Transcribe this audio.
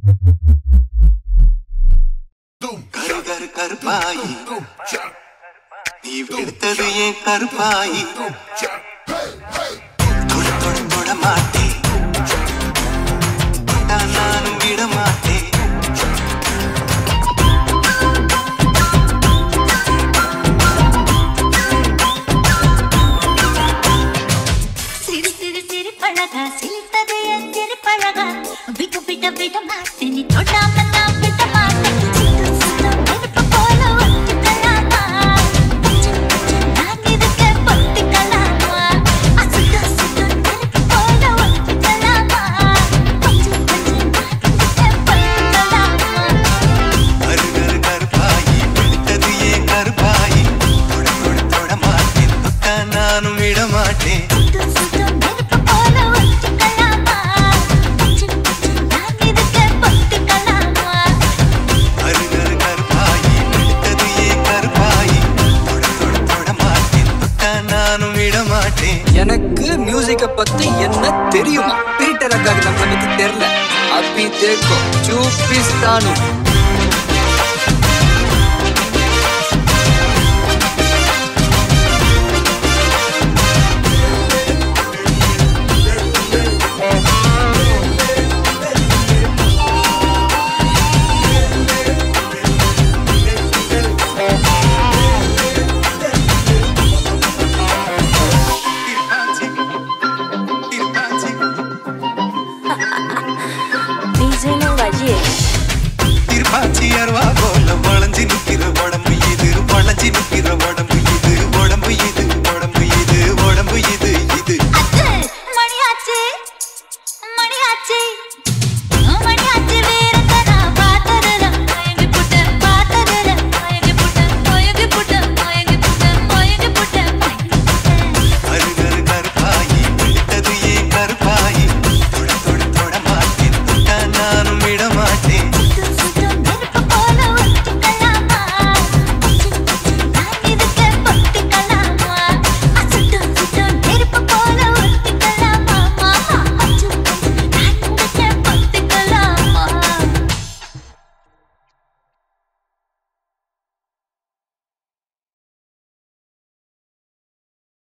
கரு கரு கருப்பாயி நீ எடுத்தது ஏன் கருப்பாயி தொட தொட தொட மாட்டேன் தொட்டா நானும் விட மாட்டேன் சிரி சிரி சிரி பழகா சிரித்தது என் சிறு பழகா விட்டு விட விட மாட்டேன் நீ தொடாம நான் விட மாட்டேன் சுத்து சுத்து நெருப்பு போல ஒட்டிக்கலாமா பச்சை பச்சை நான் இருக்க பொத்திக்கலாமா சுத்து சுத்து நெருப்பு போல ஒட்டிக்கலாமா பச்சை பச்சை நான் இருக்க பொத்திக்கலாமா கரு கரு கருப்பாயி எடுத்தது ஏன் கருப்பாயி தொட தொட தொட மாட்டேன் தொட்டா நானும் விட மாட்டேன் சுத்து சுத்து நெருப்பு போல ஒட்டிக்கலாமா பச்சை பச்சை நான் இருக்க பொத்திக்கலாமா கரு கரு கருப்பாயி எடுத்தது ஏன் கருப்பாயி தொட தொட தொட மாட்டேன் தொட்டா நானும் விட மாட்டேன் எனக்கு மியூசிக்க பத்தி என்ன தெரியுமா பீட்டர் அக்காக்கு நம்மளுக்கு தெரியல அப்பி தேக்கோ சூப்பிஸ்தானு DJ Rajesh. திருப்பாச்சி அருவா போல வளைஞ்சு நிக்கிற உடம்பு இது வளைஞ்சு நிக்கிற உடம்பு